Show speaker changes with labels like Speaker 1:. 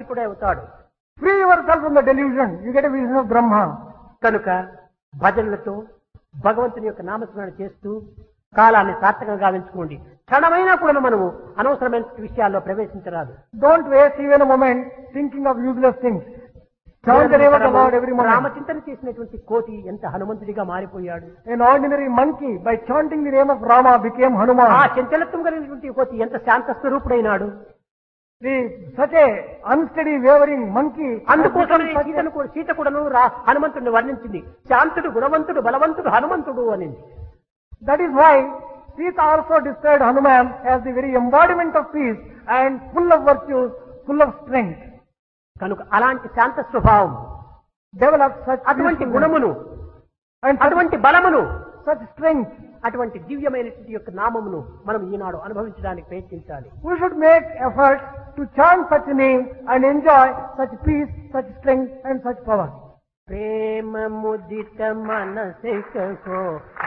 Speaker 1: స్వరూపుడే అవుతాడు
Speaker 2: Free yourself from the delusion. You get a vision of Brahma.
Speaker 1: కనుక భజనలతో భగవంతుని యొక్క నామస్మరణ చేస్తూ కాలాన్ని సార్థకంగా గావించుకోండి క్షణమైనా కూడా మనము అనవసరమైన విషయాల్లో ప్రవేశించరాదు
Speaker 2: Don't waste even a moment thinking of useless things. Chant the name of the Lord every moment.
Speaker 1: రామచింతన చేసినటువంటి కోతి ఎంత హనుమంతుడిగా మారిపోయాడు
Speaker 2: An ordinary monkey, by chanting the name of Rama, became
Speaker 1: ఆ
Speaker 2: Hanuman.
Speaker 1: చంచలత్వం కలిగినటువంటి కోతి ఎంత శాంత స్వరూపుడైనాడు
Speaker 2: The, such a unsteady, wavering monkey. has
Speaker 1: అందుకోసం
Speaker 2: become such a-
Speaker 1: సీతను కూడా- సీత కూడాను రా- హనుమంతుడిని వర్ణించింది శాంతుడు గుణవంతుడు బలవంతుడు హనుమంతుడు అనింది
Speaker 2: That is why Sita also described Hanuman as the very embodiment of peace and full of virtues, full of strength.
Speaker 1: కనుక అలాంటి శాంత స్వభావం
Speaker 2: Develop such
Speaker 1: అటువంటి
Speaker 2: peacefulness
Speaker 1: గుణమును
Speaker 2: and such,
Speaker 1: అటువంటి బలమును
Speaker 2: such strength.
Speaker 1: అటువంటి దివ్యమైనటువంటి యొక్క నామమును మనం ఈనాడు అనుభవించడానికి ప్రయత్నించాలి
Speaker 2: We should make efforts to chant such name and enjoy such peace, such strength and such power.
Speaker 1: Prema ముదిత మనసికో